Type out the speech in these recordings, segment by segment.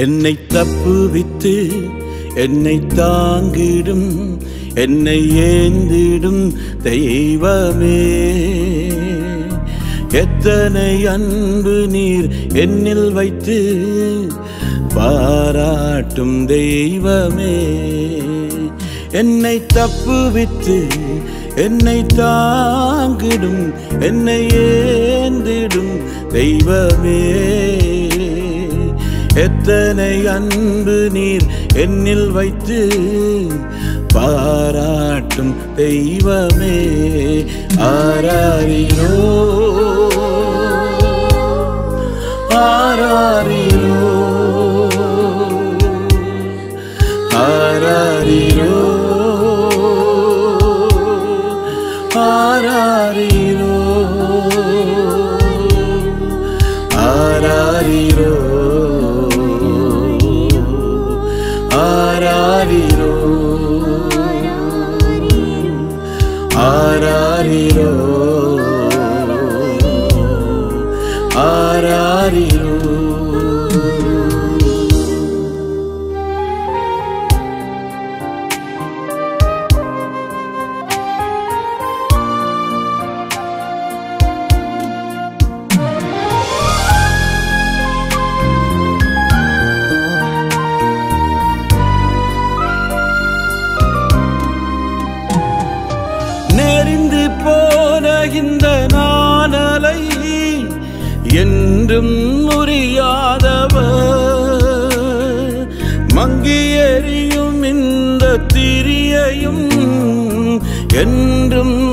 என்னை தப்புவித்து என்னை தாங்கிடும் என்னை ஏந்திடும் தெய்வமே எத்தனை அன்பு நீர் என்னில் வைத்து பாராட்டும் தெய்வமே என்னை தப்புவித்து என்னை தாங்கிடும் என்னை ஏந்திடும் தெய்வமே எத்தனை அன்பு நீர் என்னில் வைத்து பாராட்டும் தெய்வமே ஆராரிரோ ஆராரிரோ ஆராரிரோ ஆராரிரோ ஆராரிரோ ஆராரிரோ ஆராரிரோ ஆராரிரோ நெறிந்து போன இந்த நாணலை என்றும் முறியாதவர் மங்கி எறியும் இந்த திரியையும் என்றும்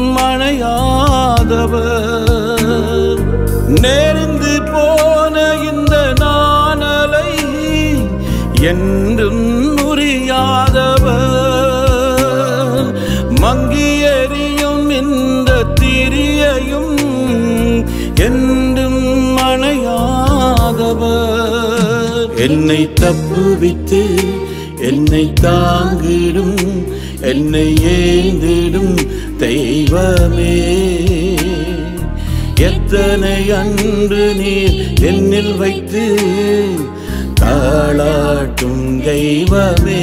மணையாதவர் நெறிந்து போன இந்த நாணலை என்றும் முறியாதவர் மங்கி எறியும் இந்த திரியையும் என்றும் மணையாதவர் என்னை தப்புவித்து என்னை தாங்கிடும் என்னை ஏந்திடும் தெய்வமே எத்தனை அன்று நீர் என்னில் வைத்து தாளாட்டும் தெய்வமே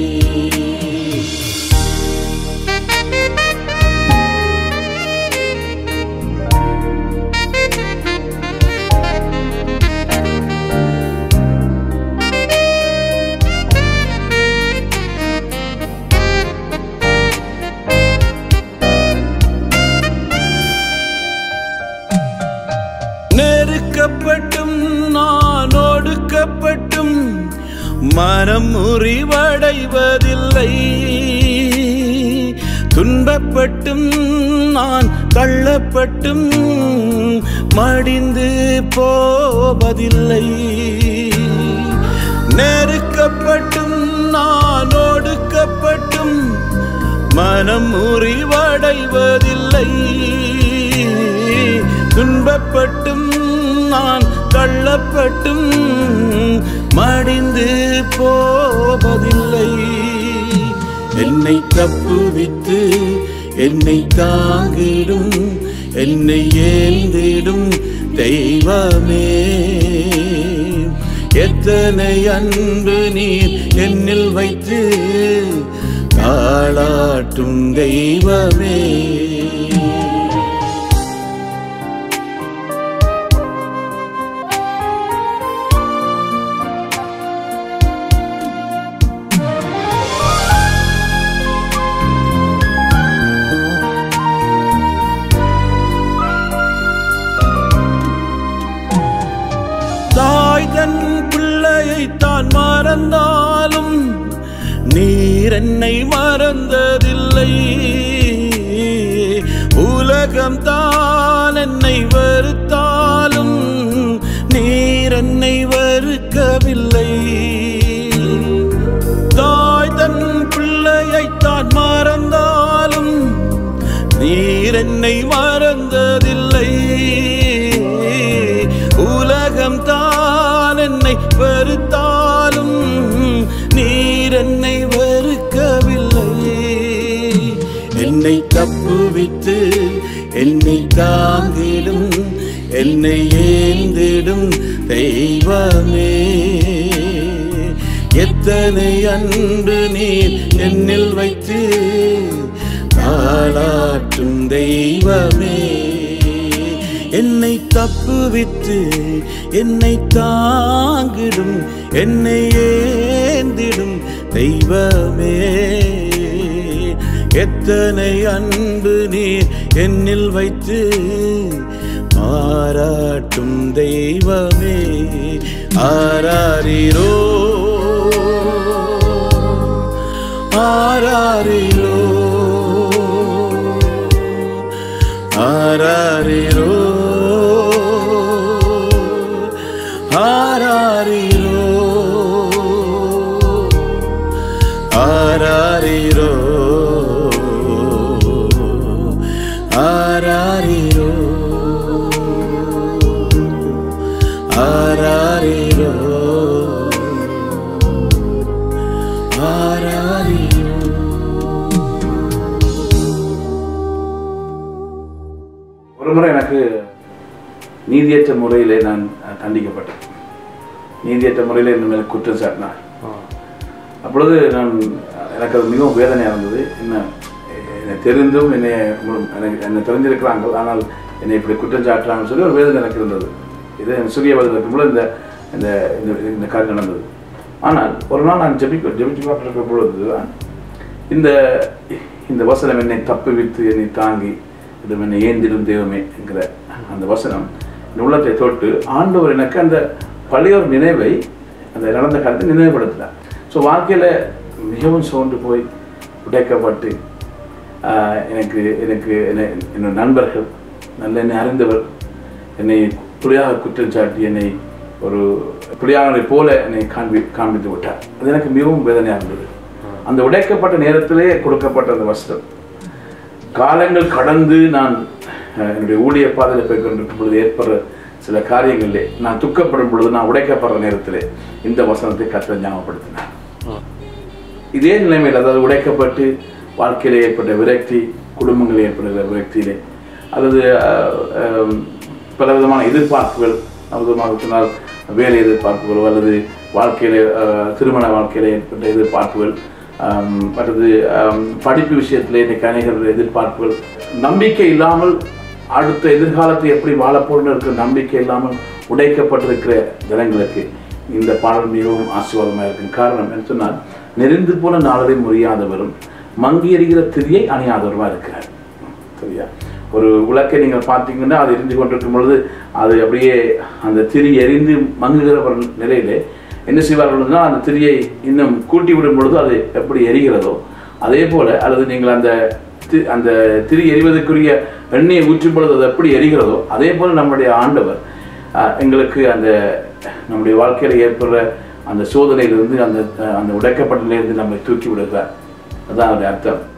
நெருக்கப்பட்டும் நான் ஒடுக்கப்பட்டும் மனம் முறிவடைவதில்லை துன்பப்பட்டும் நான் தள்ளப்பட்டும் மடிந்து போவதில்லை நெருக்கப்பட்டும் நான் ஒடுக்கப்பட்டும் மனம் முறிவடைவதில்லை துன்பப்பட்டும் நான் தள்ளப்பட்டும் மடிந்து போவதில்லை என்னை தப்புவித்து என்னை தாங்கிடும் என்னை ஏந்திடும் தெய்வமே எத்தனை அன்பு நீர் என்னில் வைத்து தாளாட்டும் தெய்வமே தாய் தன் பிள்ளையை தான் மறந்தாலும் நீர் என்னை மறந்ததில்லை உலகம் தான் என்னை வெறுத்தாலும் நீர் என்னை வெறுக்கவில்லை தாய் தன் பிள்ளையை தான் மறந்தாலும் நீர் என்னை மறந்ததில்லை உலகம் தான் என்னை வெறுத்தாலும் நீர் என்னை வெறுக்கவில்லை என்னை தப்புவித்து என்னை தாங்கிடும் என்னை ஏந்திடும் தெய்வமே எத்தனை அன்பு நீர் என்னில் வைத்து தாளாற்றும் தெய்வமே என்னை தப்புவித்து என்னை தாங்கிடும் என்னை ஏந்திடும் தெய்வமே எத்தனை அன்பு நீர் என்னில் வைத்து பாராட்டும் தெய்வமே ஆராரிரோ ஆராரிரோ ஆராரிரோ ஆராரிரோ ஆராரிரோ ஆராரிரோ ஆராரிரோ ஆராரிரோ ஒரு முறை எனக்கு நீதியற்ற முறையிலே நான் அஹ், தண்டிக்கப்பட்டேன் நீதியற்ற முறையில் என் மேலே குற்றம் சாட்டினார் அப்பொழுது நான் எனக்கு அது மிகவும் வேதனையாக இருந்தது என்ன என்னை தெரிந்தும் என்னை மு- எனக்கு என்னை தெரிஞ்சிருக்கிறாங்க ஆனால் என்னை இப்படி குற்றம் சாட்டுறாங்கன்னு சொல்லி ஒரு வேதனை எனக்கு இருந்தது இது என் சிறிய வயதில் இருக்கும்போது இந்த இந்த இந்த இந்த காரியம் நடந்தது ஆனால் ஒரு நாள் நான் ஜெபிக்க ஜெபிச்சு பார்க்குற பொழுது தான் இந்த இந்த வசனம் என்னை தப்புவித்து என்னை தாங்கி இது என்னை ஏந்திடும் தெய்வமே என்கிற அந்த வசனம் என் உள்ளத்தை தொட்டு ஆண்டவர் எனக்கு அந்த பழைய ஒரு நினைவை அந்த நடந்த காலத்தை நினைவுபடுத்தினார் ஸோ வாழ்க்கையில் மிகவும் சோர்ந்து போய் உடைக்கப்பட்டு ஆஹ், எனக்கு எனக்கு என்னை என்னோட நண்பர்கள் நல்ல என்னை அறிந்தவர் என்னை புலியாக குற்றம் சாட்டி என்னை ஒரு புலியானதை போல என்னை காண்பி காண்பித்து விட்டார் அது எனக்கு மிகவும் வேதனையாக இருந்தது அந்த உடைக்கப்பட்ட நேரத்திலே கொடுக்கப்பட்ட அந்த வஸ்திரம் காலங்கள் கடந்து நான் அஹ், என்னுடைய ஊழிய பாதையில் போய் கொண்டிருக்கும் பொழுது ஏற்படுற சில காரியங்களிலே நான் துக்கப்படும் பொழுது நான் உடைக்கப்படுற நேரத்திலே இந்த வசனத்தை கத்த ஞாபகப்படுத்தினார் இதே நிலைமையில் அதாவது உடைக்கப்பட்டு வாழ்க்கையில் ஏற்பட்ட விரக்தி குடும்பங்களில் ஏற்படுகிற விரக்தியிலே அல்லது அஹ், அஹ், பலவிதமான எதிர்பார்ப்புகள் விதமாக சொன்னால் வேலை எதிர்பார்ப்புகளோ அல்லது வாழ்க்கையில் அஹ், திருமண வாழ்க்கையில் ஏற்பட்ட எதிர்பார்ப்புகள் ஆம், மற்றது ஆம், படிப்பு விஷயத்தில் இன்னைக்கு அநேகர் எதிர்பார்ப்புகள் நம்பிக்கை இல்லாமல் அடுத்த எதிர்காலத்தை எப்படி வாழப்போன்னு இருக்கிற நம்பிக்கை இல்லாமல் உடைக்கப்பட்டிருக்கிற ஜனங்களுக்கு இந்த பாடல் மிகவும் ஆசீர்வாதமாக இருக்கும் காரணம் என்ன சொன்னால் நெறிந்து போன நாளரை முறியாதவரும் மங்கி எறிகிற திரியை அணியாதவருமா இருக்கிறார் சரியா ஒரு விளக்கை நீங்கள் பார்த்தீங்கன்னா அது எரிந்து கொண்டிருக்கும் பொழுது அது அப்படியே அந்த திரி எரிந்து மங்குகிற ஒரு நிலையிலே என்ன செய்வார்கள்னா அந்த திரியை இன்னும் கூட்டி விடும் பொழுது அது எப்படி எரிகிறதோ அதே போல அல்லது நீங்கள் அந்த தி- அந்த திரி எரிவதற்குரிய எண்ணெயை ஊற்றும் பொழுது அது எப்படி எரிகிறதோ அதே போல நம்முடைய ஆண்டவர் ஆஹ், எங்களுக்கு அந்த நம்முடைய வாழ்க்கையில் ஏற்படுற அந்த சோதனையிலிருந்து அந்த அந்த உடைக்கப்பட்ட நிலையிலிருந்து நம்மை தூக்கி விடுகிறார் அதான் அதோடைய அர்த்தம்